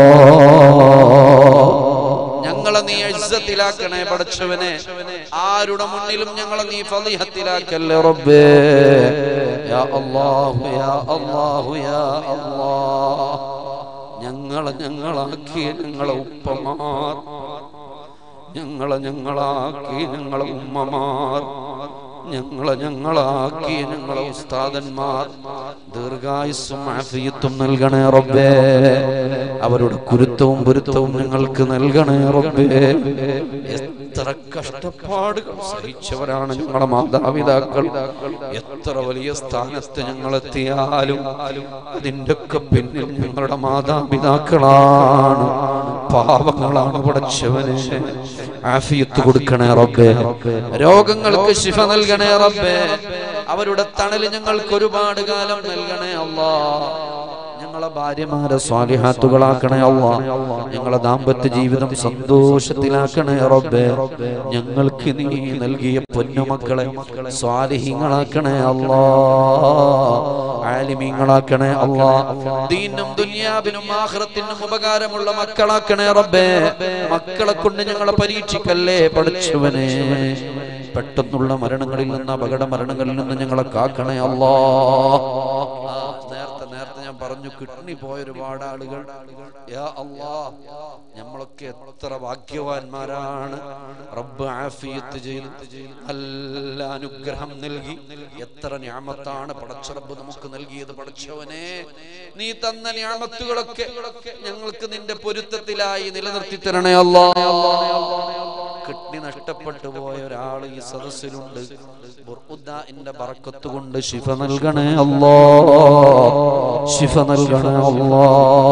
ഞങ്ങളെ നീ ഇസ്സത്തിലാക്കണേ പടച്ചവനെ ആരുടെ മുന്നിലും ഞങ്ങളെ നീ ഫളിഹത്തിലാക്കല്ലേ റബ്ബേ യാ അല്ലാഹു യാ അല്ലാഹു യാ അല്ലാഹ് ഞങ്ങളെ ഞങ്ങളാക്കിയ ഞങ്ങളെ ഉപ്പമാർ ഞങ്ങളെ ഞങ്ങളാക്കി ഞങ്ങളെ ഉമ്മമാർ ഞങ്ങളെ ഞങ്ങളാക്കി ഞങ്ങളെ ഉസ്താദന്മാർ ദീർഘായുസ്സും ആഫിയത്തും നൽകണേ റബ്ബേ അവരുടെ കുരുത്തവും പൊരുത്തവും ഞങ്ങൾക്ക് നൽകണേ റബ്ബേ എത്ര കഷ്ടപ്പാടുകൾ സഹിച്ചവരാണ് ഞങ്ങളെ മാതാപിതാക്കൾ എത്ര വലിയ സ്ഥാനത്ത് ഞങ്ങൾ എത്തിയാലും അതിൻ്റെ ഒക്കെ പിന്നിൽ ഞങ്ങളുടെ മാതാപിതാക്കളാണ് പാവങ്ങളാണ് പടച്ചവനെ ആഫിയത്ത് കൊടുക്കണേ റബ്ബേ രോഗങ്ങൾക്ക് ശിഫ നൽകണേ റബ്ബേ അവരുടെ തണല് ഞങ്ങൾക്ക് ഒരുപാട് കാലം നൽകണേ അല്ലാ ഞങ്ങളെ ഭാര്യമാരെ സ്വാലിഹാത്തുകളാക്കണേ അല്ല ഞങ്ങളെ ദാമ്പത്യ ജീവിതം സന്തോഷത്തിലാക്കണേ റബ്ബേ ഞങ്ങൾക്ക് നീ നൽകിയ പൊന്നുമക്കളെ സ്വാലിഹീങ്ങളാക്കണേ അല്ലാ ആലിമീങ്ങളാക്കണേ അല്ലാ ദീനും ദുനിയാവിനും ആഖിറത്തിനും ഉപകാരമുള്ള മക്കളാക്കണേ റബ്ബേ മക്കളെ കൊണ്ട് ഞങ്ങളെ പരീക്ഷിക്കല്ലേ പഠിച്ചവനെ പെട്ടെന്നുള്ള മരണങ്ങളിൽ നിന്ന് അപകട മരണങ്ങളിൽ നിന്ന് ഞങ്ങളെ കാക്കണേ അല്ലാ നേരത്തെ നേരത്തെ ഞാൻ പറഞ്ഞു കിഡ്നി പോയ ഒരുപാട് ആളുകൾ യാ അല്ലാ നമ്മളൊക്കെ എത്ര ഭാഗ്യവാന്മാരാണ് റബ്ബ് ആഫിയത്ത് ചെയ്ത് നല്ല അനുഗ്രഹം നൽകി എത്ര ഞാമത്താണ് പടച്ചറബ് നമുക്ക് നൽകിയത് പടച്ചവനെ നീ തന്ന ഞാമത്തുകളൊക്കെ ഞങ്ങൾക്ക് നിന്റെ പൊരുത്തത്തിലായി നിലനിർത്തി തരണേ അല്ലാ കിഡ്നി നഷ്ടപ്പെട്ടു പോയ ഒരാൾ ഈ സദസ്സിലുണ്ട് ബുർഉദ്ദാഇന്റെ ബറക്കത്ത് കൊണ്ട് ശിഫ നൽകണേ അല്ലാ ശിഫ നൽകണേ അല്ലാ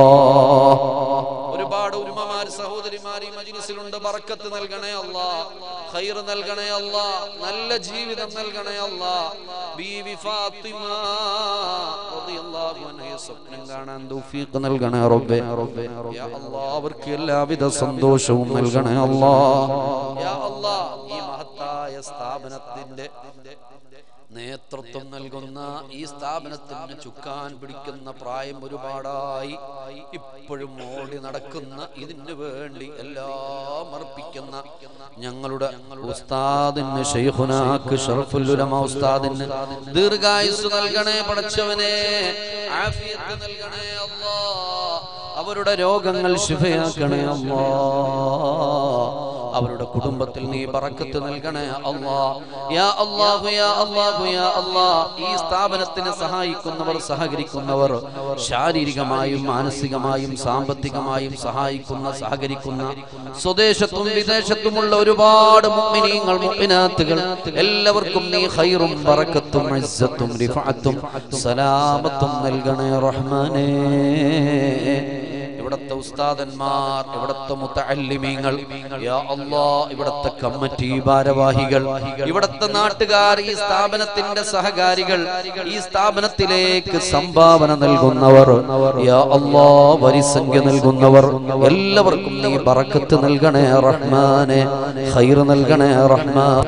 ഒരുപാട് ഉമ്മമാർ സഹോദരിമാർ ഈ മജ്ലിസിലുണ്ട് ബറക്കത്ത് നൽകണേ അല്ലാ ഖൈർ നൽകണേ അല്ലാ നല്ല ജീവിതം നൽകണേ അല്ലാ ബീവി ഫാത്തിമ റളിയല്ലാഹു അൻഹയെ സ്വപ്നം കാണാൻ തൗഫീഖ് നൽകണേ റബ്ബേ യാ അല്ലാ അവർക്ക് എല്ലാവിധ സന്തോഷവും നൽകണേ അല്ലാ യാ അല്ലാ ഈ മഹത്തായ സ്ഥാപനത്തിന്റെ നേതൃത്വം നൽകുന്ന ഈ സ്ഥാപനത്തിന് ചുക്കാൻ പിടിക്കുന്ന പ്രായം ഒരുപാടായി ഇപ്പോഴും ഓടി നടക്കുന്ന ഇതിനു വേണ്ടി എല്ലാം അർപ്പിക്കുന്ന ഞങ്ങളുടെ ഉസ്താദിന് ഷെയ്ഖുനാക്ക് ഷറഫുല്ലുലമ ഉസ്താദിന് ദീർഘായുസ് നൽകണേ പടച്ചവനെ ആഫിയത്ത് നൽകണേ അല്ലാ അവരുടെ രോഗങ്ങൾ ശിഫയാക്കണേ അല്ലാ അവരുടെ കുടുംബത്തിൽ നീ ബറക്കത്ത് നൽകണേ അല്ലാ യാ അല്ലാഹു യാ അല്ലാഹു യാ അല്ലാ ഈ സ്ഥാപനത്തിനെ സഹായിക്കുന്നവർ സഹകരിക്കുന്നവർ ശാരീരികമായും മാനസികമായും സാമ്പത്തികമായും സഹായിക്കുന്ന സഹകരിക്കുന്ന സ്വദേശത്തും വിദേശത്തുമുള്ള ഒരുപാട് മുഅ്മിനീങ്ങൾ മുഅ്മിനാത്തുകൾ എല്ലാവർക്കും നീ ഖൈറും ബറക്കത്തും ഇസ്സത്തും റിഫഅത്തും സലാമത്തും നൽകണേ റഹ്മാനേ ഇവിടത്തെ ഉസ്താദന്മാർ ഇവിടത്തെ മുത്തല്ലിമീങ്ങൾ യാ അല്ലാ ഇവിടത്തെ കമ്മിറ്റി ഭാരവാഹികൾ ഇവിടത്തെ നാട്ടുകാർ ഈ സ്ഥാപനത്തിന്റെ സഹകാരികൾ ഈ സ്ഥാപനത്തിലേക്ക് സംഭാവന നൽകുന്നവർ യാ അല്ലാ വരിസംഖ്യ നൽകുന്നവർ എല്ലാവർക്കും നീ ബറക്കത്ത് നൽകണേ റഹ്മാനെ ഖൈർ നൽകണേ റഹ്മാൻ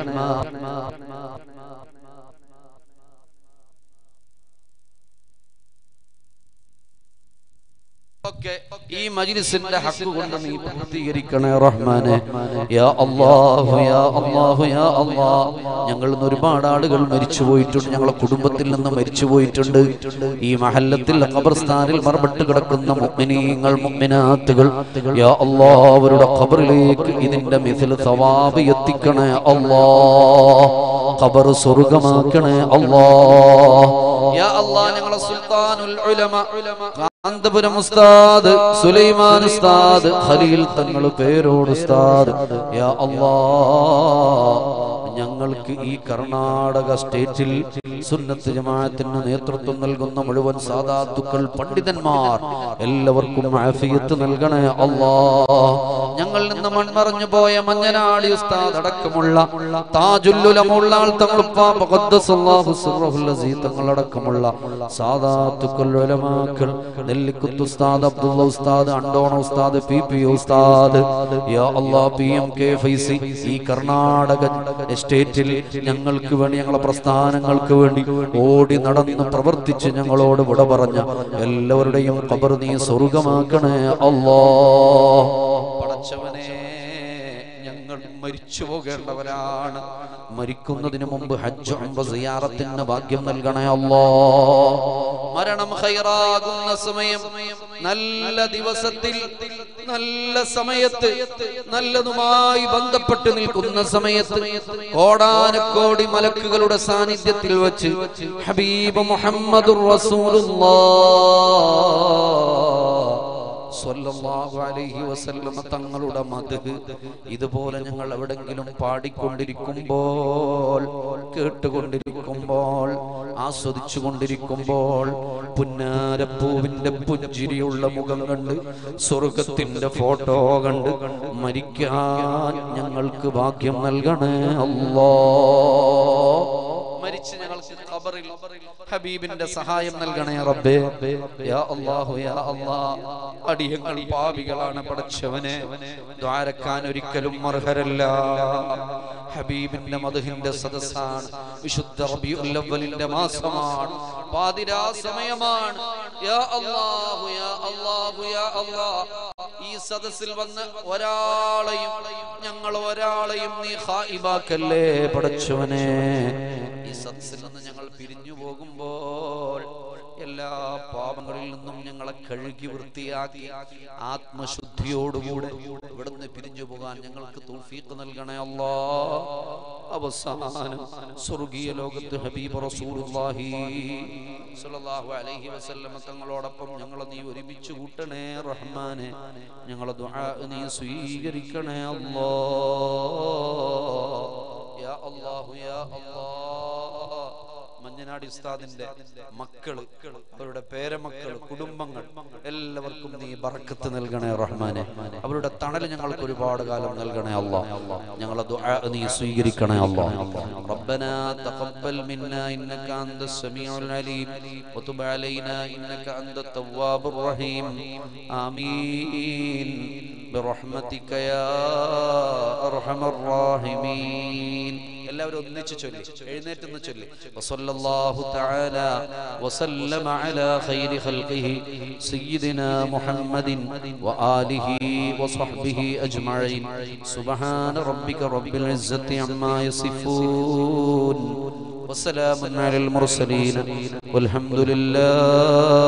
ഒക്കെ ഈ മജ്ലിസിന്റെ ഹക്ക് കൊണ്ട് നീ പൂർത്തീകരിക്കണേ റഹ്മാനെ യാ അല്ലാഹു യാ അല്ലാഹു യാ അല്ലാ ഞങ്ങളിൽ നിന്ന് ഒരുപാട് ആളുകൾ മരിച്ചു പോയിട്ടുണ്ട് ഞങ്ങളെ കുടുംബത്തിൽ നിന്ന് മരിച്ചു പോയിട്ടുണ്ട് ഈ മഹല്ലത്തിൽ ഖബർസ്ഥാനിൽ മറബട്ട് കിടക്കുന്ന മുഅ്മിനീങ്ങൾ മുഅ്മിനാത്തുകൾ യാ അല്ലാ അവരുടെ ഖബറിലേക്ക് ഇതിന്റെ മിഥിൽ സവാബ് എത്തിക്കണേ അല്ലാ ഖബർ സ്വർഗമാക്കണേ അല്ലാ യാ അല്ലാ ഞങ്ങളെ സുൽത്താനുൽ ഉലമ കാന്തപുരം ഉസ്താദ് സുലൈമാൻ ഉസ്താദ് ഖലീൽ തങ്ങൾ പേരോട് ഉസ്താദ് യാ അല്ലാ ഞങ്ങൾക്ക് ഈ കർണാടക സ്റ്റേറ്റിൽ സുന്നത്ത് ജമാഅത്തിന് നേതൃത്വം നൽകുന്ന മുഴുവൻ സാധാത്തുക്കൾ പണ്ഡിതന്മാർ എല്ലാവർക്കും ആഫിയത്ത് നൽകണേ അല്ലാ ഞങ്ങളിൽ നിന്ന് മൺമറഞ്ഞു പോയ മഞ്ഞനാടി ഉസ്താദ് അടക്കമുള്ള താജുല്ലുലമുള്ള ആൾ തങ്ങളുപ്പാപ്പ ഖദ്ദസല്ലാഹു സിർറഹുൽ അസീസ് തങ്ങളടക്കമുള്ള സാദാത്തുക്കൾ ഉലമാക്കൾ നെല്ലിക്കുത്ത് ഉസ്താദ് അബ്ദുള്ള ഉസ്താദ് അണ്ടോണ ഉസ്താദ് പി പി ഉസ്താദ് യാ Allah P M K Faizy ഈ കർണാടക എസ്റ്റേറ്റിൽ ഞങ്ങൾക്ക് വേണ്ടി ഞങ്ങളെ പ്രസ്ഥാനങ്ങൾക്ക് വേണ്ടി ഓടി നടന്ന് പ്രവർത്തിച്ച് ഞങ്ങളോട് വിട പറഞ്ഞ എല്ലാവരുടെയും ഖബർ നീ സ്വർഗമാക്കണേ അല്ലാ പടച്ചവനെ ഞങ്ങൾ മരിച്ചു പോകേണ്ടവരാണ് മരിക്കുന്നതിന് മുമ്പ് ഹജ്ജ് ഉംറ സിയാറത്തിന് ഭാഗ്യം നൽകണേ അല്ലോ മരണം ഹൈറാകുന്ന സമയം നല്ല ദിവസത്തിൽ നല്ല സമയത്ത് നല്ലതുമായി ബന്ധപ്പെട്ട് നിൽക്കുന്ന സമയത്ത് കോടാനക്കോടി മലക്കുകളുടെ സാന്നിധ്യത്തിൽ വെച്ച് ഹബീബ് മുഹമ്മദ് സ്വല്ലല്ലാഹു അലൈഹി വസല്ലമ തങ്ങളുടെ മദ്ഹ് ഇതുപോലെ ഞങ്ങൾ എവിടെങ്കിലും പാടിക്കൊണ്ടിരിക്കുമ്പോൾ കേട്ടുകൊണ്ടിരിക്കുമ്പോൾ ആസ്വദിച്ചു കൊണ്ടിരിക്കുമ്പോൾ പുന്നാരപ്പൂവിന്റെ പുഞ്ചിരിയുള്ള മുഖം കണ്ട് സ്വർഗത്തിന്റെ ഫോട്ടോ കണ്ട് മരിക്കാൻ ഞങ്ങൾക്ക് ഭാഗ്യം നൽകണേ അല്ലോ മരിച്ച് ഞങ്ങൾക്ക് ഖബറിൽ ഹബീബിന്റെ സഹായം നൽകണേ റബ്ബേ യാ അല്ലാഹു യാ അല്ലാ അടിയങ്ങൾ പാപികളാണ് പടച്ചവനെ ദ്വാരക്കാൻ ഒരിക്കലും അർഹരല്ല ഹബീബിന്റെ മധുഹിന്റെ സദസ്സാണ് വിശുദ്ധ റബീഉൽ അവ്വലിന്റെ മാസമാണ് പാതിരാ സമയമാണ് യാ അല്ലാഹു യാ അല്ലാഹു യാ അല്ലാ ഈ സദസ്സിൽ വന്ന് ഒരാളെയും ഞങ്ങൾ ഒരാളെയും നീ ഹായിബാക്കല്ലേ പടച്ചവനെ ഈ സദസ്സിൽ നിന്ന് ഞങ്ങൾ പിരിഞ്ഞു പോകുമ്പോൾ എല്ലാ പാപങ്ങളിൽ നിന്നും ഞങ്ങളെ കഴുകി വൃത്തിയാക്കി ആത്മശുദ്ധിയോടുകൂടെ ഇവിടുന്ന് പിരിഞ്ഞു പോകാൻ ഞങ്ങൾക്ക് തൗഫീഖ് നൽകണേ അല്ലാ അവസാനം സ്വർഗീയ ലോകത്ത് ഹബീബ് റസൂലുള്ളാഹി സ്വല്ലല്ലാഹു അലൈഹി വസല്ലമ തങ്ങളോടൊപ്പം ഞങ്ങളെ നീ ഒരുമിച്ച് കൂട്ടണേ റഹ്മാനെ ഞങ്ങളെ ദുആ നീ സ്വീകരിക്കണേ അല്ലാ യാ അല്ലാഹു യാ അല്ലാ മഞ്ഞനാടി ഉസ്താദിന്റെ മക്കള് അവരുടെ പേരമക്കള് കുടുംബങ്ങൾ എല്ലാവർക്കും നീ ബറക്കത്ത് നൽകണേ റഹ്മാനെ അവരുടെ തണൽ ഞങ്ങൾക്ക് ഒരുപാട് കാലം നൽകണേ അല്ലാ ഞങ്ങളെ ദുആ നീ സ്വീകരിക്കണേ അല്ലാ ربنا تقبل منا انك انت السميع العليم وتب علينا انك انت التواب الرحيم امين برحمتك يا ارحم الراحمين എല്ലാവരും ഒന്നിച്ച് ചൊല്ലി എഴുന്നേറ്റ് നിന്ന് ചൊല്ലി വസല്ലല്ലാഹു തആല വസല്ലമ അലാ ഖൈരി ഖൽഖിഹി സയ്യിദിനാ മുഹമ്മദിൻ വആലിഹി വസ്വഹ്ബിഹി അജ്മഈൻ സുബ്ഹാന റബ്ബിക റബ്ബിൽ ഇസ്സത്തി അമ്മാ യസിഫൂൻ وسلام على المرسلين والحمد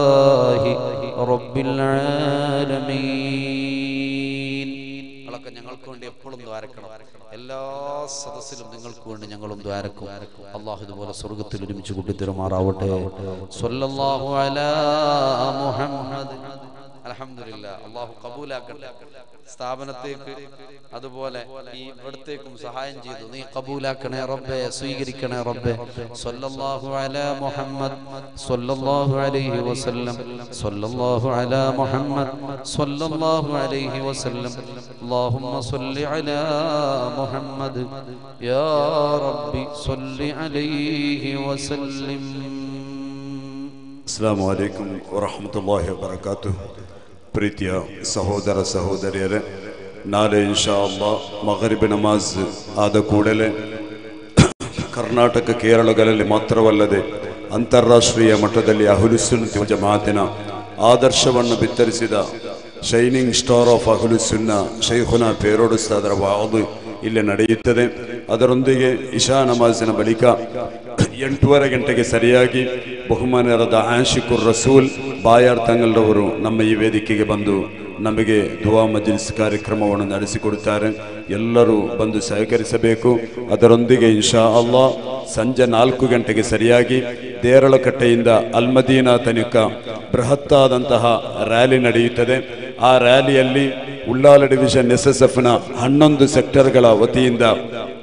لله رب العالمين ഞങ്ങൾ ഞങ്ങൾക്ക് വേണ്ടി എപ്പോഴും ദ്വാരക്കണം എല്ലാ സദസ്സിലും നിങ്ങൾക്ക് വേണ്ടി ഞങ്ങളും ദ്വാരക്കും അള്ളാഹു ഇതുപോലെ സ്വർഗത്തിൽ ഒരുമിച്ച് കൂട്ടിത്തരുമാറാവട്ടെ സ്വല്ലല്ലാഹു അലാ മുഹമ്മദ് അലഹമില്ല അള്ളാഹു കബൂലാക്കട്ടെ സ്ഥാപനത്തേക്ക് അതുപോലെ ഈ ഇവിടത്തേക്കും സഹായം ചെയ്തു നീ കബൂലാക്കണേ റബ്ബെ സ്വീകരിക്കണേ റബ്ബെ സ്വല്ലല്ലാഹു അലാ മുഹമ്മദ് സ്വല്ലല്ലാഹു അലൈഹി വസല്ലം സ്വല്ലല്ലാഹു അലാ മുഹമ്മദ് സ്വല്ലല്ലാഹു അലൈഹി വസല്ലം اللهم صل على محمد يا ربي صل عليه وسلم ಅಸ್ಲಾಂ ವಲೈಕುಂ ವರಹಮತುಲ್ಲಾಹಿ ವಬರಕಾತು ಪ್ರೀತಿಯ ಸಹೋದರ ಸಹೋದರಿಯರೇ ನಾಳೆ ಇನ್ಶಾ ಅಲ್ಲಾ ಮಗರಿಬ್ ನಮಾಜ್ ಆದ ಕೂಡಲೇ ಕರ್ನಾಟಕ ಕೇರಳಗಳಲ್ಲಿ ಮಾತ್ರವಲ್ಲದೆ ಅಂತಾರಾಷ್ಟ್ರೀಯ ಮಟ್ಟದಲ್ಲಿ ಅಹುಲುಸುನ್ನ ಜಮಾತಿನ ಆದರ್ಶವನ್ನು ಬಿತ್ತರಿಸಿದ shining star of Ahlussunna Shaikhuna ಪೇರೋಡಿಸ್ತಾದರ ವಾದು ಇಲ್ಲಿ ನಡೆಯುತ್ತದೆ ಅದರೊಂದಿಗೆ ಇಶಾ ನಮಾಜಿನ ಬಳಿಕ ಎಂಟೂವರೆ ಗಂಟೆಗೆ ಸರಿಯಾಗಿ ಬಹುಮಾನ್ಯರಾದ ಆಶಿಕುರ್ ರಸೂಲ್ ಬಾಯಾರ್ ತಂಗಲ್ರವರು ನಮ್ಮ ಈ ವೇದಿಕೆಗೆ ಬಂದು ನಮಗೆ ದುವಾ ಮಜ್ಲಿಸ್ ಕಾರ್ಯಕ್ರಮವನ್ನು ನಡೆಸಿಕೊಡುತ್ತಾರೆ ಎಲ್ಲರೂ ಬಂದು ಸಹಕರಿಸಬೇಕು ಅದರೊಂದಿಗೆ ಇನ್ಶಾ ಅಲ್ಲಾ ಸಂಜೆ ನಾಲ್ಕು ಗಂಟೆಗೆ ಸರಿಯಾಗಿ ದೇರಳಕಟ್ಟೆಯಿಂದ ಅಲ್ಮದೀನಾ ತನಕ ಬೃಹತ್ತಾದಂತಹ ರ್ಯಾಲಿ ನಡೆಯುತ್ತದೆ ಆ ರ್ಯಾಲಿಯಲ್ಲಿ ಉಳ್ಳಾಲ ಡಿವಿಷನ್ ಎಸ್ ಎಸ್ ಎಫ್ನ ಹನ್ನೊಂದು ಸೆಕ್ಟರ್ಗಳ ವತಿಯಿಂದ